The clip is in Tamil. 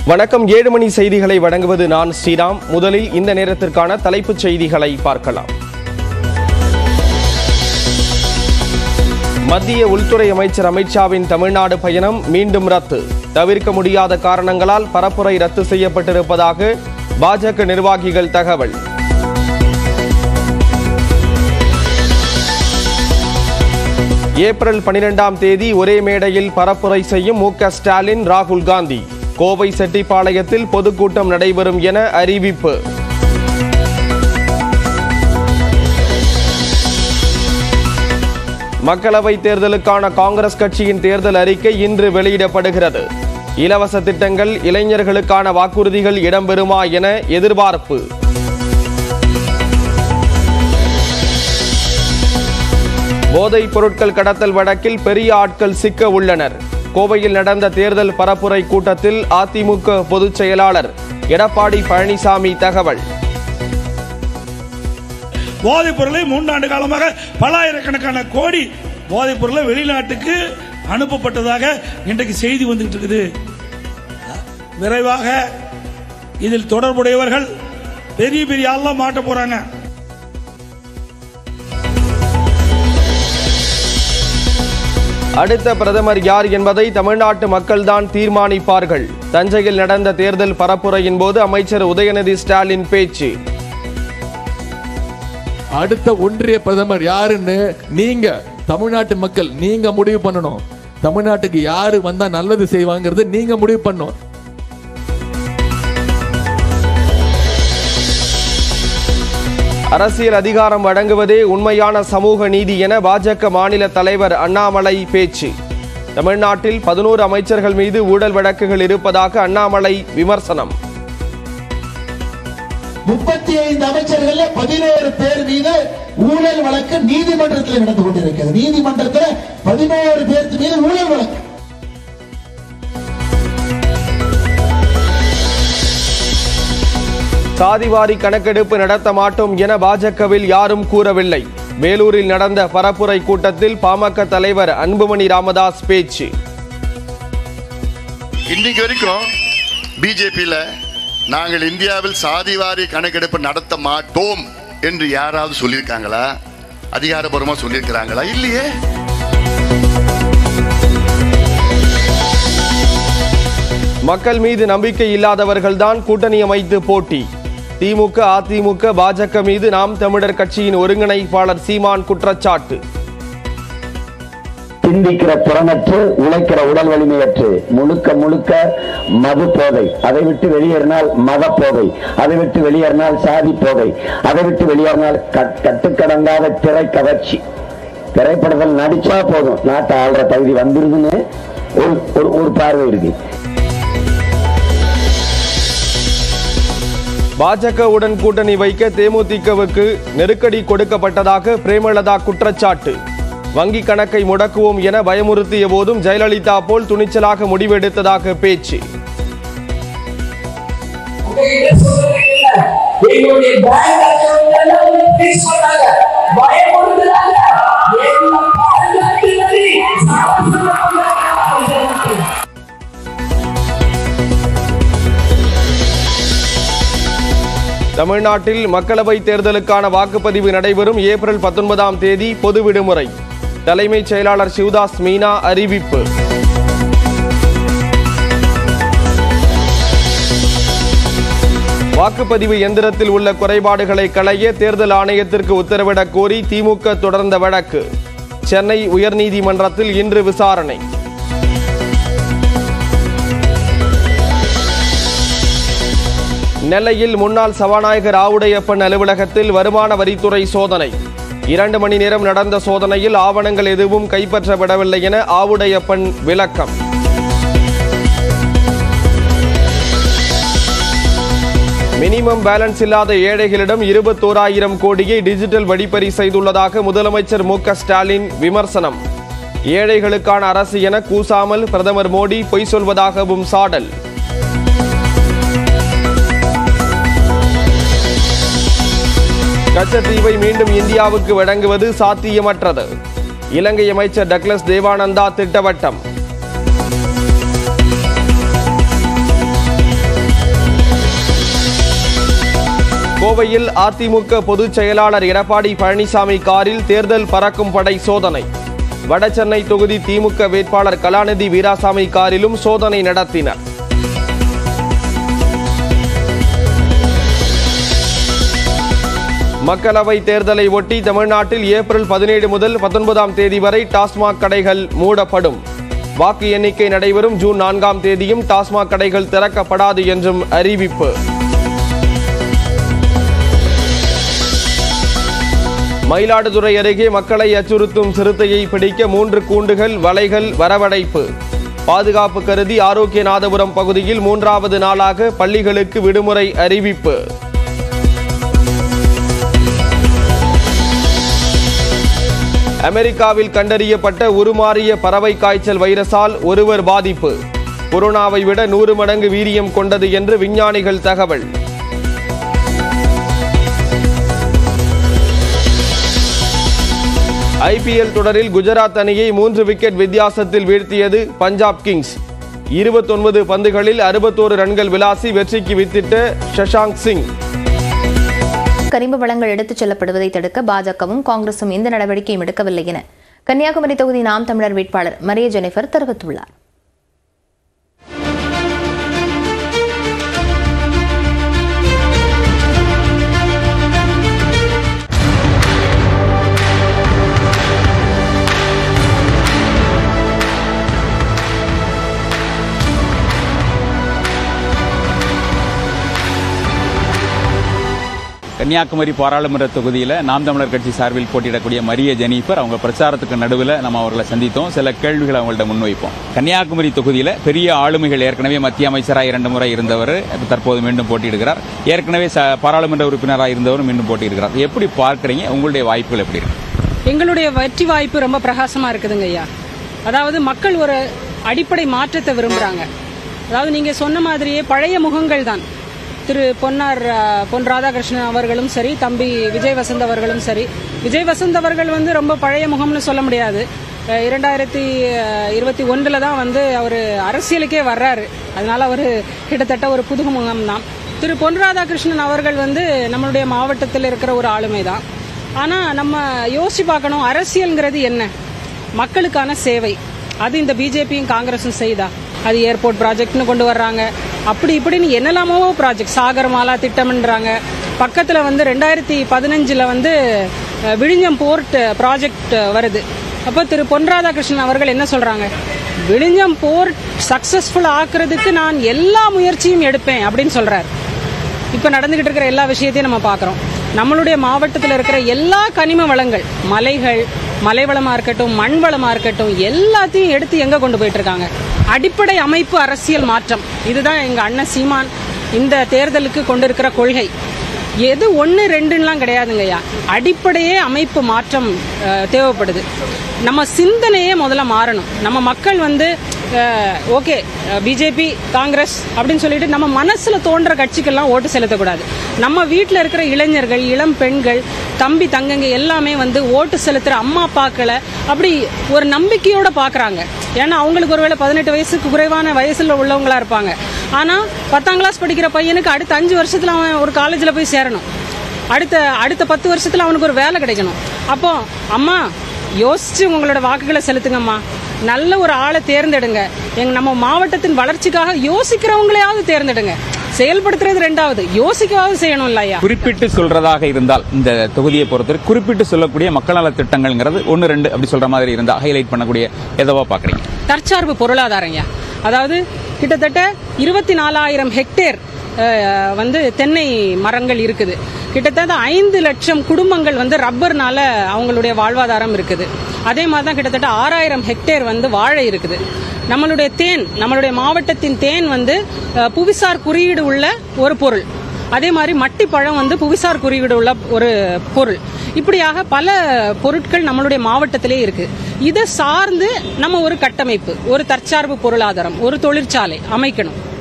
வணக்கம் ஏழு மணி செய்திகளை வழங்குவது நான் ஸ்ரீராம் முதலில் இந்த நேரத்திற்கான தலைப்புச் செய்திகளை பார்க்கலாம் மத்திய உள்துறை அமைச்சர் அமித்ஷாவின் தமிழ்நாடு பயணம் மீண்டும் ரத்து தவிர்க்க முடியாத காரணங்களால் பரப்புரை ரத்து செய்யப்பட்டிருப்பதாக பாஜக நிர்வாகிகள் தகவல் ஏப்ரல் பனிரெண்டாம் தேதி ஒரே மேடையில் பரப்புரை செய்யும் மு க ஸ்டாலின் ராகுல் காந்தி கோவை செட்டிப்பாளையத்தில் பொதுக்கூட்டம் நடைபெறும் என அறிவிப்பு மக்களவைத் தேர்தலுக்கான காங்கிரஸ் கட்சியின் தேர்தல் அறிக்கை இன்று வெளியிடப்படுகிறது இலவச திட்டங்கள் இளைஞர்களுக்கான வாக்குறுதிகள் இடம்பெறுமா என எதிர்பார்ப்பு போதைப் பொருட்கள் கடத்தல் வழக்கில் பெரிய ஆட்கள் சிக்க உள்ளனர் கோவையில் நடந்த தேர்தல் பரப்புரை கூட்டத்தில் அதிமுக பொதுச் செயலாளர் எடப்பாடி பழனிசாமி தகவல் போதைப் பொருளை மூன்றாண்டு காலமாக பல்லாயிரக்கணக்கான கோடி போதைப் பொருளை வெளிநாட்டுக்கு அனுப்பப்பட்டதாக இன்றைக்கு செய்தி வந்துகிட்டு இருக்குது விரைவாக இதில் தொடர்புடையவர்கள் பெரிய பெரிய ஆள்லாம் மாட்ட போறாங்க அடுத்த பிரதமர் யார் என்பதை தமிழ்நாட்டு மக்கள்தான் தீர்மானிப்பார்கள் தஞ்சையில் நடந்த தேர்தல் பரப்புரையின் போது அமைச்சர் உதயநிதி ஸ்டாலின் பேச்சு அடுத்த ஒன்றிய பிரதமர் யாருன்னு நீங்க தமிழ்நாட்டு மக்கள் நீங்க முடிவு பண்ணணும் தமிழ்நாட்டுக்கு யாரு வந்தா நல்லது செய்வாங்கிறது நீங்க முடிவு பண்ணணும் அரசியல் அதிகாரம் வழங்குவதே உண்மையான சமூக நீதி என பாஜக மாநில தலைவர் அண்ணாமலை பேச்சு தமிழ்நாட்டில் பதினோரு அமைச்சர்கள் மீது ஊழல் வழக்குகள் இருப்பதாக அண்ணாமலை விமர்சனம் முப்பத்தி ஐந்து அமைச்சர்கள் பதினோரு பேர் மீது ஊழல் வழக்கு நீதிமன்றத்தில் நடந்து கொண்டிருக்கிறது நீதிமன்றத்தில் பதினோரு பேர் மீது ஊழல் வழக்கு சாதிவாரி கணக்கெடுப்பு நடத்த மாட்டோம் என பாஜகவில் யாரும் கூறவில்லை வேலூரில் நடந்த பரப்புரை கூட்டத்தில் பாமக தலைவர் அன்புமணி ராமதாஸ் பேச்சு இன்னைக்கு வரைக்கும் பிஜேபியில் நாங்கள் இந்தியாவில் சாதிவாரி கணக்கெடுப்பு நடத்த மாட்டோம் என்று யாராவது சொல்லியிருக்காங்களா அதிகாரபூர்வமாக சொல்லியிருக்கிறாங்களா இல்லையே மக்கள் மீது நம்பிக்கை இல்லாதவர்கள்தான் கூட்டணி அமைத்து போட்டி திமுக அதிமுக பாஜக மீது நாம் தமிழர் கட்சியின் ஒருங்கிணைப்பாளர் சீமான் குற்றச்சாட்டு சிந்திக்கிற புறமற்று உழைக்கிற உடல் வலிமையற்று முழுக்க முழுக்க மது போதை அதை விட்டு வெளியேறினால் மத போதை அதை விட்டு வெளியேறினால் சாதி போதை அதை விட்டு வெளியேறினால் கட்- கட்டுக்கடங்காத திரை கவர்ச்சி திரைப்படத்தில் நடிச்சா போதும் நாட்டை ஆள்ற தகுதி வந்துருதுன்னு ஒரு ஒரு- ஒரு பார்வை இருக்கு பாஜகவுடன் கூட்டணி வைக்க தேமுதிகவுக்கு நெருக்கடி கொடுக்கப்பட்டதாக பிரேமலதா குற்றச்சாட்டு வங்கி கணக்கை முடக்குவோம் என பயமுறுத்திய போதும் ஜெயலலிதா போல் துணிச்சலாக முடிவெடுத்ததாக பேச்சு உங்ககிட்ட சொல்றது இல்ல. எங்களுடைய பேங்க் அக்கவுண்ட் எல்லாம் உங்களை freeze பண்ணாங்க. பயமுறுத்துறாங்க. எங்களை பாதுகாக்கிறது. தமிழ்நாட்டில் மக்களவை தேர்தலுக்கான வாக்குப்பதிவு நடைபெறும் ஏப்ரல் பத்தொன்பதாம் தேதி பொது விடுமுறை தலைமைச் செயலாளர் சிவதாஸ் மீனா அறிவிப்பு வாக்குப்பதிவு எந்திரத்தில் உள்ள குறைபாடுகளை களைய தேர்தல் ஆணையத்திற்கு உத்தரவிடக் கோரி திமுக தொடர்ந்த வழக்கு சென்னை உயர்நீதிமன்றத்தில் இன்று விசாரணை நெல்லையில் முன்னாள் சபாநாயகர் ஆவுடையப்பன் அலுவலகத்தில் வருமான வரித்துறை சோதனை இரண்டு மணி நேரம் நடந்த சோதனையில் ஆவணங்கள் எதுவும் கைப்பற்றப்படவில்லை என ஆவுடையப்பன் விளக்கம் மினிமம் பேலன்ஸ் இல்லாத ஏழைகளிடம் இருபத்தோராயிரம் கோடியை டிஜிட்டல் வழிப்பறி செய்துள்ளதாக முதலமைச்சர் மு க ஸ்டாலின் விமர்சனம் ஏழைகளுக்கான அரசு என கூசாமல் பிரதமர் மோடி பொய் சொல்வதாகவும் சாடல் கச்சத்தீவை மீண்டும் இந்தியாவுக்கு வழங்குவது சாத்தியமற்றது இலங்கை அமைச்சர் டக்ளஸ் தேவானந்தா திட்டவட்டம் கோவையில் அதிமுக பொதுச் செயலாளர் எடப்பாடி பழனிசாமி காரில் தேர்தல் பறக்கும் படை சோதனை வடசென்னை தொகுதி திமுக வேட்பாளர் கலாநிதி வீராசாமி காரிலும் சோதனை நடத்தினர் மக்களவை தேர்தலை ஒட்டி தமிழ்நாட்டில் ஏப்ரல் பதினேழு முதல் பத்தொன்பதாம் தேதி வரை டாஸ்மாக் கடைகள் மூடப்படும் வாக்கு எண்ணிக்கை நடைபெறும் ஜூன் நான்காம் தேதியும் டாஸ்மாக் கடைகள் திறக்கப்படாது என்றும் அறிவிப்பு மயிலாடுதுறை அருகே மக்களை அச்சுறுத்தும் சிறுத்தையை பிடிக்க மூன்று கூண்டுகள் வலைகள் வரவழைப்பு பாதுகாப்பு கருதி ஆரோக்கியநாதபுரம் பகுதியில் மூன்றாவது நாளாக பள்ளிகளுக்கு விடுமுறை அறிவிப்பு அமெரிக்காவில் கண்டறியப்பட்ட உருமாறிய பறவை காய்ச்சல் வைரஸால் ஒருவர் பாதிப்பு கொரோனாவை விட நூறு மடங்கு வீரியம் கொண்டது என்று விஞ்ஞானிகள் தகவல் ஐபிஎல் தொடரில் குஜராத் அணியை மூன்று விக்கெட் வித்தியாசத்தில் வீழ்த்தியது பஞ்சாப் கிங்ஸ் இருபத்தொன்பது பந்துகளில் அறுபத்தோரு ரன்கள் விளாசி வெற்றிக்கு வித்திட்ட ஷஷாங்க் சிங் கரிம வளங்கள் எடுத்துச் செல்லப்படுவதை தடுக்க பாஜகவும் காங்கிரசும் எந்த நடவடிக்கையும் எடுக்கவில்லை என கன்னியாகுமரி தொகுதி நாம் தமிழர் வேட்பாளர் மரிய ஜெனிஃபர் தெரிவித்துள்ளார் கன்னியாகுமரி பாராளுமன்ற தொகுதியில் நாம் தமிழர் கட்சி சார்பில் போட்டியிடக்கூடிய மரிய ஜெனிஃபர் அவங்க பிரச்சாரத்துக்கு நடுவில் நம்ம அவர்களை சந்தித்தோம் சில கேள்விகளை அவங்கள்ட்ட முன்வைப்போம் கன்னியாகுமரி தொகுதியில் பெரிய ஆளுமைகள் ஏற்கனவே மத்திய அமைச்சராக இரண்டு முறை இருந்தவர் இப்ப தற்போது மீண்டும் போட்டியிடுகிறார் ஏற்கனவே ச- பாராளுமன்ற உறுப்பினராக இருந்தவர் மீண்டும் போட்டியிடுகிறார் எப்படி பார்க்கறீங்க உங்களுடைய வாய்ப்புகள் எப்படி இருக்கு எங்களுடைய வெற்றி வாய்ப்பு ரொம்ப பிரகாசமா இருக்குதுங்க ஐயா அதாவது மக்கள் ஒரு அடிப்படை மாற்றத்தை விரும்புறாங்க அதாவது நீங்க சொன்ன மாதிரியே பழைய முகங்கள் தான் திரு பொன்னார் ஆ, பொன் ராதாகிருஷ்ணன் அவர்களும் சரி தம்பி விஜய் வசந்த் அவர்களும் சரி விஜய் வசந்த் அவர்கள் வந்து ரொம்ப பழைய முகம்னு சொல்ல முடியாது அஹ், இரண்டாயிரத்தி அஹ், இருபத்தி ஒன்றில் தான் வந்து அவர் அரசியலுக்கே வர்றாரு அதனால அவர் கிட்டத்தட்ட ஒரு புது முகம் தான் திரு பொன் ராதாகிருஷ்ணன் அவர்கள் வந்து நம்மளுடைய மாவட்டத்தில் இருக்கிற ஒரு ஆளுமை தான் ஆனா நம்ம யோசிச்சு பார்க்கணும் அரசியல்ங்கிறது என்ன மக்களுக்கான சேவை அது இந்த பிஜேபியும் காங்கிரஸும் செய்தா அது ஏர்போர்ட் ப்ராஜெக்ட்னு கொண்டு வர்றாங்க அப்படி இப்படின்னு என்னெல்லாமோ ப்ராஜெக்ட் சாகர்மாலா திட்டம்ன்றாங்க பக்கத்துல வந்து ரெண்டாயிரத்தி பதினஞ்சுல வந்து அஹ், விழிஞம் போர்ட் ப்ராஜெக்ட் வருது அப்போ திரு பொன் ராதாகிருஷ்ணன் அவர்கள் என்ன சொல்றாங்க விழிஞம் போர்ட் சக்சஸ்ஃபுல் ஆக்குறதுக்கு நான் எல்லா முயற்சியும் எடுப்பேன் அப்படின்னு சொல்றாரு இப்ப நடந்துகிட்டு இருக்கிற எல்லா விஷயத்தையும் நம்ம பார்க்கறோம் நம்மளுடைய மாவட்டத்தில் இருக்கிற எல்லா கனிம வளங்கள் மலைகள் மலை வளமா இருக்கட்டும் மண் வளமா இருக்கட்டும் எல்லாத்தையும் எடுத்து எங்க கொண்டு போயிட்டு இருக்காங்க அடிப்படை அமைப்பு அரசியல் மாற்றம் இதுதான் எங்க அண்ணன் சீமான் இந்த தேர்தலுக்கு கொண்டிருக்கிற கொள்கை எது ஒன்று ரெண்டுலாம் கிடையாதுங்கய்யா அடிப்படையே அமைப்பு மாற்றம் அஹ், தேவைப்படுது நம்ம சிந்தனையே முதல்ல மாறணும் நம்ம மக்கள் வந்து ஓகே பிஜேபி காங்கிரஸ் அப்படின்னு சொல்லிட்டு நம்ம மனசுல தோன்ற கட்சிக்கெல்லாம் ஓட்டு செலுத்தக்கூடாது நம்ம வீட்டில் இருக்கிற இளைஞர்கள் இளம் பெண்கள் தம்பி தங்கங்க எல்லாமே வந்து ஓட்டு செலுத்துற அம்மா அப்பாக்களை அப்படி ஒரு நம்பிக்கையோட பார்க்கறாங்க ஏன்னா அவங்களுக்கு ஒருவேளை பதினெட்டு வயசுக்கு குறைவான வயசுல உள்ளவங்களா இருப்பாங்க ஆனா பத்தாம் கிளாஸ் படிக்கிற பையனுக்கு அடுத்த அஞ்சு வருஷத்துல அவன் ஒரு காலேஜில் போய் சேரணும் அடுத்த அடுத்த பத்து வருஷத்துல அவனுக்கு ஒரு வேலை கிடைக்கணும் அப்போ அம்மா யோசிச்சு உங்களோட வாக்குகளை செலுத்துங்கம்மா நல்ல ஒரு ஆளை தேர்ந்தெடுங்க எங்க நம்ம மாவட்டத்தின் வளர்ச்சிக்காக யோசிக்கிறவங்களையாவது தேர்ந்தெடுங்க செயல்படுத்துறது ரெண்டாவது யோசிக்கவாவது செய்யணும் இல்லையா குறிப்பிட்டு சொல்றதாக இருந்தால் இந்த தொகுதியை பொறுத்தவரை குறிப்பிட்டு சொல்லக்கூடிய மக்கள் நல திட்டங்கள்ங்கிறது ஒன்று ரெண்டு அப்படி சொல்ற மாதிரி இருந்தா ஹைலைட் பண்ணக்கூடிய எதவா பாக்குறீங்க தற்சார்பு பொருளாதாரங்க அதாவது கிட்டத்தட்ட இருபத்தி நாலாயிரம் ஹெக்டேர் அஹ், வந்து தென்னை மரங்கள் இருக்குது கிட்டத்தட்ட ஐந்து லட்சம் குடும்பங்கள் வந்து ரப்பர்னால அவங்களுடைய வாழ்வாதாரம் இருக்குது அதே மாதிரி தான் கிட்டத்தட்ட ஆறாயிரம் ஹெக்டேர் வந்து வாழை இருக்குது நம்மளுடைய தேன் நம்மளுடைய மாவட்டத்தின் தேன் வந்து அஹ், புவிசார் குறியீடு உள்ள ஒரு பொருள் அதே மாதிரி மட்டி பழம் வந்து புவிசார் குறியீடு உள்ள ஒரு பொருள் இப்படியாக பல பொருட்கள் நம்மளுடைய மாவட்டத்திலே இருக்கு இதை சார்ந்து நம்ம ஒரு கட்டமைப்பு ஒரு தற்சார்பு பொருளாதாரம் ஒரு தொழிற்சாலை அமைக்கணும்